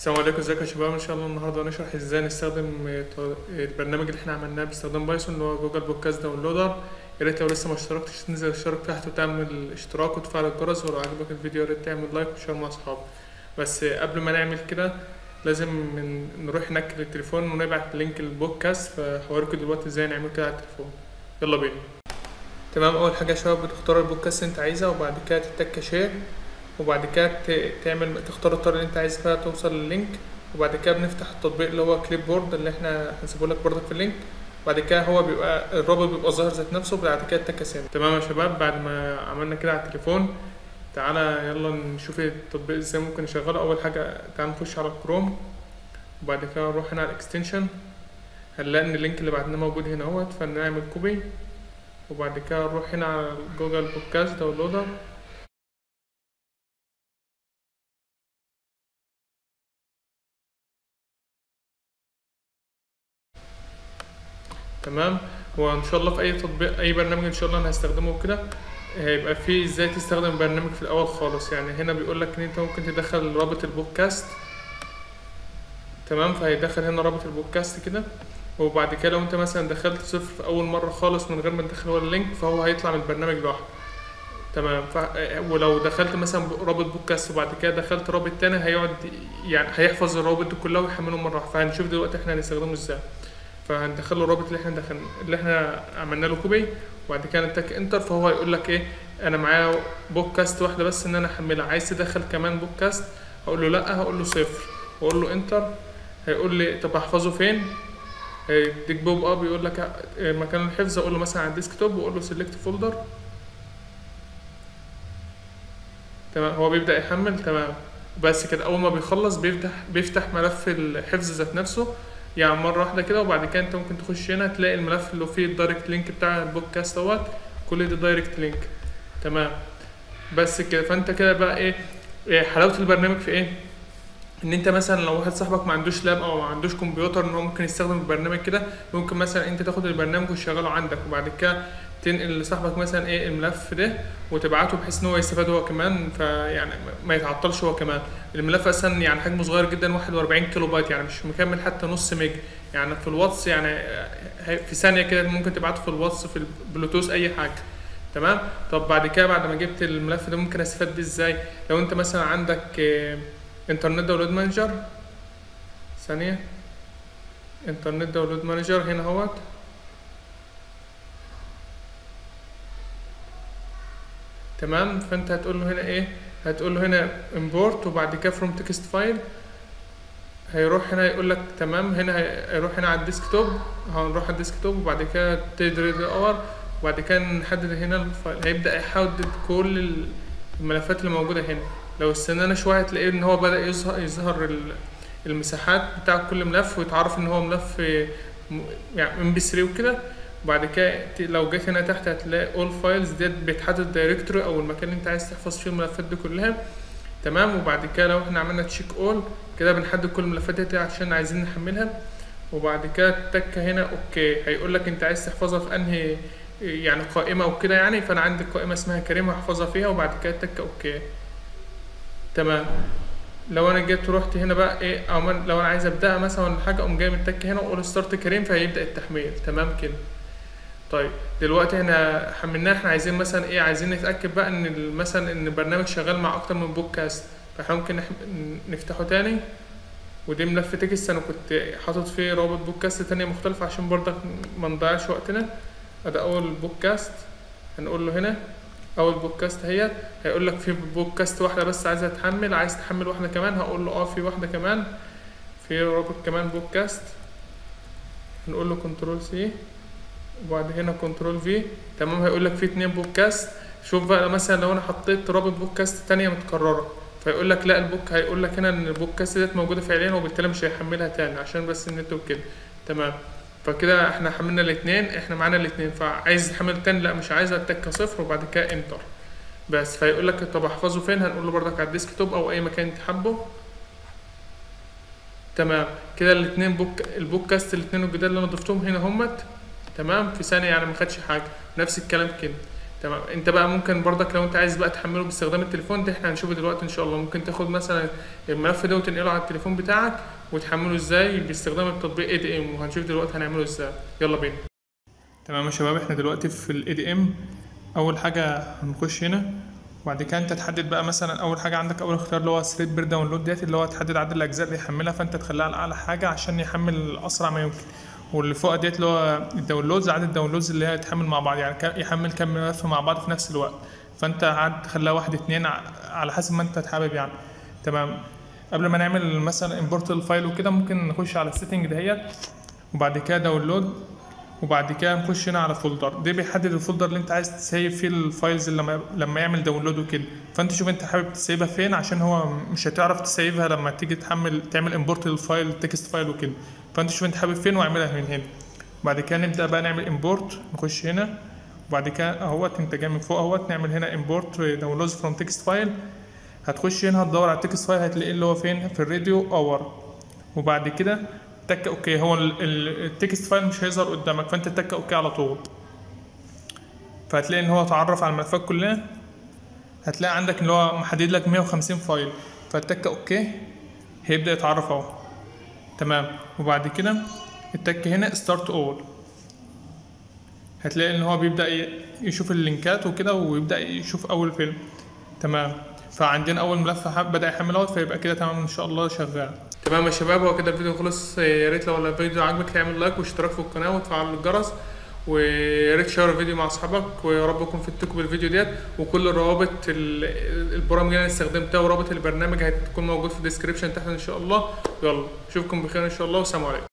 السلام عليكم ازيكم يا شباب ان شاء الله النهارده هنشرح ازاي نستخدم آه، ط- البرنامج اللي احنا عملناه باستخدام بايثون اللي هو جوجل بودكاست داونلودر يا ريت لو لسه ما اشتركتش تنزل اشترك تحت وتعمل اشتراك وتفعل الجرس ولو عجبك الفيديو يا ريت تعمل لايك وشير مع اصحابك بس آه، قبل ما نعمل كده لازم من نروح ناكل التليفون ونبعت لينك البودكاست فهوريكم دلوقتي ازاي نعمل كده على التليفون يلا بينا تمام اول حاجه يا شباب بتختار البودكاست اللي انت عايزها وبعد كده تتك شير وبعد كده ت- تعمل تختار الطريقه اللي انت عايز فيها توصل لللينك وبعد كده بنفتح التطبيق اللي هو كليب بورد اللي احنا هنسيبه لك برضك في اللينك بعد كده هو بيبقى الرابط بيبقى ظاهر ذات نفسه بعد كده تك سند تمام يا شباب بعد ما عملنا كده على التليفون تعالى يلا نشوف التطبيق ازاي ممكن نشغله اول حاجه تعالى نخش على الكروم وبعد كده نروح هنا على الاكستنشن هنلاقي ان اللينك اللي بعدنا موجود هنا اهوت فنعمل كوبي وبعد كده نروح هنا على جوجل بودكاست داونلودر تمام وان شاء الله في اي تطبيق اي برنامج ان شاء الله انا هستخدمه كده هيبقى فيه ازاي تستخدم برنامج في الاول خالص يعني هنا بيقول لك ان انت ممكن تدخل رابط البودكاست تمام فهيدخل هنا رابط البودكاست كده وبعد كده لو انت مثلا دخلت صفر في اول مره خالص من غير ما تدخل ولا لينك فهو هيطلع من البرنامج لوحده تمام ف... ولو دخلت مثلا رابط بودكاست وبعد كده دخلت رابط تاني هيقعد يعني هيحفظ الروابط دي كلها ويحمله مره واحده فهنشوف دلوقتي احنا هنستخدمه ازاي فهندخل له الرابط اللي احنا دخل اللي احنا عملنا له كوبي وبعد كده نتك انتر فهو هيقول لك ايه انا معايا بودكاست واحده بس ان انا احملها عايز تدخل كمان بودكاست هقول له لا هقول له صفر واقول له انتر هيقول لي طب احفظه فين هيديك بوب اب يقول لك اه، مكان الحفظ اقول له مثلا على الديسكتوب واقول له سيلكت فولدر تمام هو بيبدأ يحمل تمام بس كده أول ما بيخلص بيفتح بيفتح ملف الحفظ ذات نفسه يعني مرة واحدة كده وبعد كده أنت ممكن تخش هنا تلاقي الملف اللي فيه الدايركت لينك بتاع البودكاست دوت كل ده دايركت لينك تمام بس كده فأنت كده بقى إيه إيه حلاوة البرنامج في إيه؟ ان انت مثلا لو واحد صاحبك ما عندوش لاب او ما عندوش كمبيوتر ان هو ممكن يستخدم البرنامج كده ممكن مثلا انت تاخد البرنامج وتشغله عندك وبعد كده تنقل لصاحبك مثلا ايه الملف ده وتبعته بحيث ان هو يستفاد هو كمان فيعني ما يتعطلش هو كمان الملف اصلا يعني حجمه صغير جدا 41 كيلو بايت يعني مش مكمل حتى نص ميج يعني في الواتس يعني آه، في ثانيه كده ممكن تبعته في الواتس في البلوتوث اي حاجه تمام طب بعد كده بعد ما جبت الملف ده ممكن استفاد بيه ازاي لو انت مثلا عندك آه، انترنت داونلود مانجر ثانيه انترنت داونلود مانجر هنا اهوت تمام فانت هتقول له هنا ايه هتقول له هنا import وبعد كده from text file هيروح هنا يقول لك تمام هنا هي- هيروح هنا على الديسكتوب هنروح على الديسكتوب وبعد كده تدري اور وبعد كده نحدد هنا الفايل هيبدأ يحدد كل الملفات اللي موجودة هنا لو استنانا شوية هتلاقيه ان هو بدأ يظهر يظهر ال- المساحات بتاع كل ملف ويتعرف ان هو ملف م- يعني ام بي 3 وكده وبعد كده ت- لو جيت هنا تحت هتلاقي all files ديت بتحدد الدايركتوري او المكان اللي انت عايز تحفظ فيه الملفات دي كلها تمام وبعد كده لو احنا عملنا تشيك اول كده بنحدد كل الملفات دي عشان عايزين نحملها وبعد كده تك هنا اوكي هيقول لك انت عايز تحفظها في انهي يعني قائمه وكده يعني فانا عندي قائمه اسمها كريم هحفظها فيها وبعد كده تك اوكي تمام لو انا جيت رحت هنا بقى ايه او من لو انا عايز ابداها مثلا ولا حاجه اقوم جاي متك هنا واقول ستارت كريم فهيبدا التحميل تمام كده طيب دلوقتي احنا حملناه احنا عايزين مثلا ايه عايزين نتاكد بقى ان ال- مثلا ان البرنامج شغال مع اكتر من بودكاست فاحنا ممكن نح- نفتحه تاني ودي ملف تكست انا كنت حاطط فيه رابط بودكاست تانية مختلفة عشان برضك ما نضيعش وقتنا ادي اول بودكاست هنقول له هنا اول بودكاست هي هيقول لك في بودكاست واحدة بس عايزها تحمل عايز تحمل واحدة كمان هقول له اه في واحدة كمان في رابط كمان بودكاست هنقول له كنترول سي وبعد هنا كنترول في تمام هيقول لك في اتنين بودكاست شوف بقى مثلا لو انا حطيت رابط بودكاست تانية متكررة فيقول لك لا البوك هيقول لك هنا ان البودكاست ديت موجودة فعليا وبالتالي مش هيحملها تاني عشان بس النت وكده تمام فكده احنا حملنا الاتنين احنا معانا الاتنين فعايز تحمل تاني لا مش عايز اتك صفر وبعد كده انتر بس فيقول لك طب احفظه فين هنقول له برضك على الديسكتوب او اي مكان انت حابه تمام كده الاتنين بوك البودكاست الاتنين الجداد اللي انا ضفتهم هنا همت تمام في ثانية يعني ما خدش حاجة نفس الكلام كده تمام انت بقى ممكن برضك لو انت عايز بقى تحمله باستخدام التليفون ده احنا هنشوفه دلوقتي ان شاء الله ممكن تاخد مثلا الملف ده وتنقله على التليفون بتاعك وتحمله ازاي باستخدام التطبيق اي دي ام وهنشوف دلوقتي هنعمله ازاي يلا بينا تمام يا شباب احنا دلوقتي في الاي دي ام اول حاجه هنخش هنا وبعد كده انت تحدد بقى مثلا اول حاجه عندك اول اختيار اللي هو ثريد بير داونلود ديت اللي هو تحدد عدد الاجزاء اللي يحملها فانت تخليها على اعلى حاجه عشان يحمل اسرع ما يمكن واللي فوق ديت اللي هو الداونلودز عدد الداونلودز اللي هي تحمل مع بعض يعني كا- يحمل كام ملف مع بعض في نفس الوقت فانت عاد تخليها واحد اتنين ع- على حسب ما انت حابب يعني تمام قبل ما نعمل مثلا امبورت الفايل وكده ممكن نخش على السيتنج دهيت وبعد كده داونلود وبعد كده نخش هنا على فولدر ده بيحدد الفولدر اللي انت عايز تسيب فيه الفايلز اللي لما لما يعمل داونلود وكده فانت شوف انت حابب تسيبها فين عشان هو مش هتعرف تسيبها لما تيجي تحمل تعمل امبورت للفايل تكست فايل وكده فانت شوف انت حابب فين واعملها من هنا بعد كده نبدا بقى نعمل امبورت نخش هنا وبعد كده اهوت انت جاي من فوق اهوت نعمل هنا امبورت داونلودز فروم تكست فايل هتخش هنا هتدور على التكست فايل هتلاقيه اللي هو فين في الراديو اور وبعد كده تك اوكي هو ال- ال- التكست فايل مش هيظهر قدامك فانت تك اوكي على طول فهتلاقي ان هو اتعرف على الملفات كلها هتلاقي عندك اللي هو محدد لك 150 فايل فتك اوكي هيبدا يتعرف اهو تمام وبعد كده التك هنا ستارت اول هتلاقي ان هو بيبدا ي- يشوف اللينكات وكده ويبدا يشوف اول فيلم تمام فعندنا اول ملف حب- بدا يحمل اهوت فيبقى كده تمام ان شاء الله شغال تمام يا شباب هو كده الفيديو خلص يا ريت لو الفيديو عجبك تعمل لايك واشتراك في القناه وتفعل الجرس ويا ريت تشير الفيديو مع اصحابك ويا رب اكون فدتكم بالفيديو ديت وكل الروابط ال- البرامج اللي انا استخدمتها ورابط البرنامج هتكون موجود في الديسكربشن تحت ان شاء الله يلا اشوفكم بخير ان شاء الله والسلام عليكم